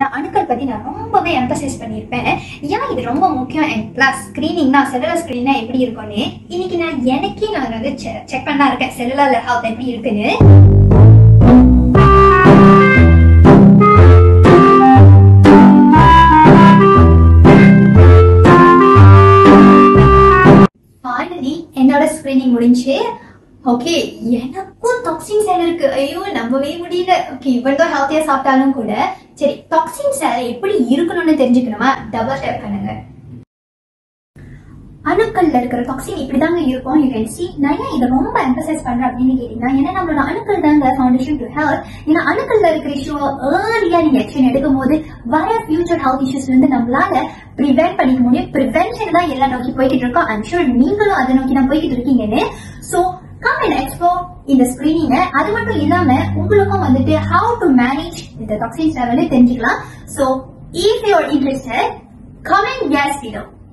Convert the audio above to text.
அணுக்கள் பத்தி நான் ரொம்பவே எம்பசைஸ் பண்ணியிருப்பேன் ஏன் இது ரொம்ப முக்கியம் அண்ட் பிளஸ் ஸ்கிரீனிங்னா செல்லுலர் ஸ்கிரீனா எப்படி இருக்கும்னு இன்னைக்கு நான் எனக்கே நான் வந்து செக் பண்ணா இருக்கேன் செல்லுலர் ஹெல்த் எப்படி இருக்குன்னு ஃபைனலி என்னோட ஸ்கிரீனிங் முடிஞ்சு ஓகே எனக்கும் டாக்ஸின் செல் இருக்கு ஐயோ நம்பவே முடியல ஓகே இவ்வளோ தான் ஹெல்த்தியா சாப்பிட்டாலும் கூட சரி டாக்ஸின் செல் எப்படி இருக்கணும்னு தெரிஞ்சுக்கணுமா டபுள் டேப் பண்ணுங்க அணுக்கள்ல இருக்கிற டாக்ஸின் இப்படிதாங்க இருக்கும் யூ கேன் சி நான் ஏன் இதை ரொம்ப எம்பசைஸ் பண்றேன் அப்படின்னு கேட்டீங்கன்னா ஏன்னா நம்மளோட அணுக்கள் தாங்க ஃபவுண்டேஷன் டு ஹெல்த் ஏன்னா அணுக்கள்ல இருக்கிற இஷ்யூ ஏர்லியா நீங்க ஆக்ஷன் எடுக்கும் போது வர ஃபியூச்சர் ஹெல்த் இஷ்யூஸ்ல இருந்து நம்மளால ப்ரிவென்ட் பண்ணிக்க முடியும் ப்ரிவென்ஷன் தான் எல்லாம் நோக்கி போய்கிட்டு இருக்கோம் ஐம் ஷூர் நீங்களும் அதை நோக்கி தான் போய்கிட்டு இருக்கீங்கன்னு சோ கம் அண்ட் எக்ஸ்ப்ளோ இந்த ஸ்கிரீனிங்க அது மட்டும் இல்லாம உங்களுக்கும் வந்துட்டு ஹவு டு மேனேஜ் இந்த டாக்ஸின்ஸ் லெவல் தெரிஞ்சுக்கலாம் so if you are interested comment case below